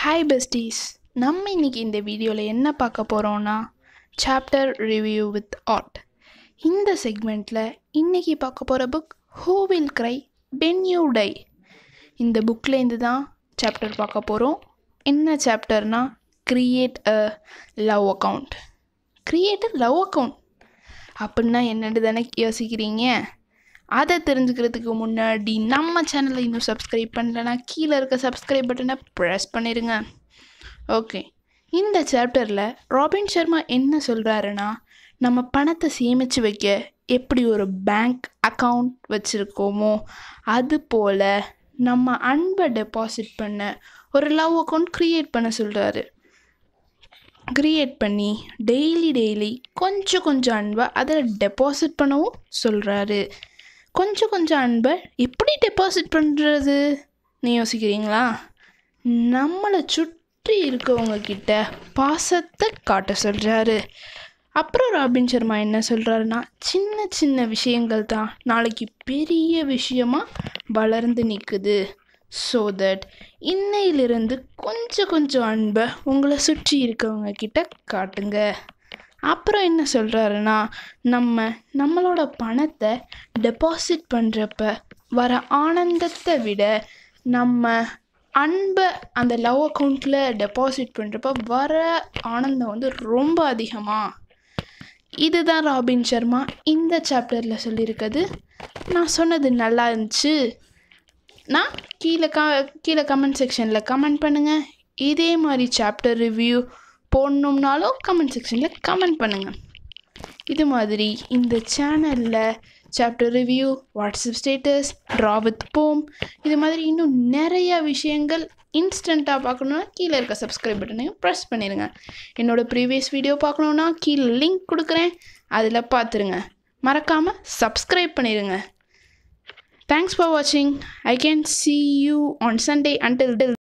hi besties நம்ம இன்னைக்கு இந்த வீடியோவில் என்ன பார்க்க போகிறோம்னா சாப்டர் ரிவ்யூ வித் ஆர்ட் இந்த செக்மெண்ட்டில் இன்னைக்கு பார்க்க போகிற book who will cry when you die இந்த புக்லேருந்து தான் சாப்டர் பார்க்க போகிறோம் என்ன சாப்டர்னா create a love account create a love account அப்படின்னா என்னன்னு தானே யோசிக்கிறீங்க அதை தெரிஞ்சுக்கிறதுக்கு முன்னாடி நம்ம சேனலை இன்னும் சப்ஸ்கிரைப் பண்ணலனா கீழே இருக்க சப்ஸ்கிரைப் பட்டனை ப்ரெஸ் பண்ணிடுங்க ஓகே இந்த சாப்டரில் ராபின் சர்மா என்ன சொல்கிறாருன்னா நம்ம பணத்தை சேமித்து வைக்க எப்படி ஒரு பேங்க் அக்கவுண்ட் வச்சுருக்கோமோ அது போல் நம்ம அன்பை டெபாசிட் பண்ண ஒரு லவ் அக்கௌண்ட் க்ரியேட் பண்ண சொல்கிறாரு க்ரியேட் பண்ணி டெய்லி டெய்லி கொஞ்சம் கொஞ்சம் அன்பை அதில் டெபாசிட் பண்ணவும் சொல்கிறாரு கொஞ்சம் கொஞ்சம் அன்பை எப்படி டெபாசிட் பண்ணுறது நீ யோசிக்கிறீங்களா நம்மளை சுற்றி இருக்கவங்க கிட்ட பாசத்தை காட்ட சொல்கிறாரு அப்புறம் ராபின் சர்மா என்ன சொல்கிறாருன்னா சின்ன சின்ன விஷயங்கள் தான் நாளைக்கு பெரிய விஷயமா வளர்ந்து நிற்குது ஸோ தட் இன்னையிலிருந்து கொஞ்சம் கொஞ்சம் அன்பை உங்களை சுற்றி இருக்கவங்க கிட்ட காட்டுங்க அப்புறம் என்ன சொல்கிறாருன்னா நம்ம நம்மளோட பணத்தை டெபாசிட் பண்ணுறப்ப வர ஆனந்தத்தை விட நம்ம அன்பை அந்த லவ் அக்கௌண்ட்டில் டெபாசிட் பண்ணுறப்ப வர ஆனந்தம் வந்து ரொம்ப அதிகமாக இதுதான் ராபின் சர்மா இந்த சாப்டரில் சொல்லியிருக்குது நான் சொன்னது நல்லா இருந்துச்சு நான் கீழே க கீழே கமெண்ட் செக்ஷனில் கமெண்ட் பண்ணுங்கள் இதே மாதிரி சாப்டர் ரிவ்யூ போடணும்னாலும் கமெண்ட் செக்ஷனில் கமெண்ட் பண்ணுங்கள் இது மாதிரி இந்த சேனலில் சாப்டர் ரிவ்யூ வாட்ஸ்அப் ஸ்டேட்டஸ் ட்ரா வித் போம் இது மாதிரி இன்னும் நிறைய விஷயங்கள் இன்ஸ்டண்ட்டாக பார்க்கணுன்னா கீழே இருக்க சப்ஸ்கிரைப் பட்டனையும் ப்ரெஸ் பண்ணிடுங்க என்னோடய ப்ரீவியஸ் வீடியோ பார்க்கணுன்னா கீழே லிங்க் கொடுக்குறேன் அதில் பார்த்துருங்க மறக்காமல் சப்ஸ்கிரைப் பண்ணிடுங்க தேங்க்ஸ் ஃபார் வாட்சிங் I can see you on Sunday until till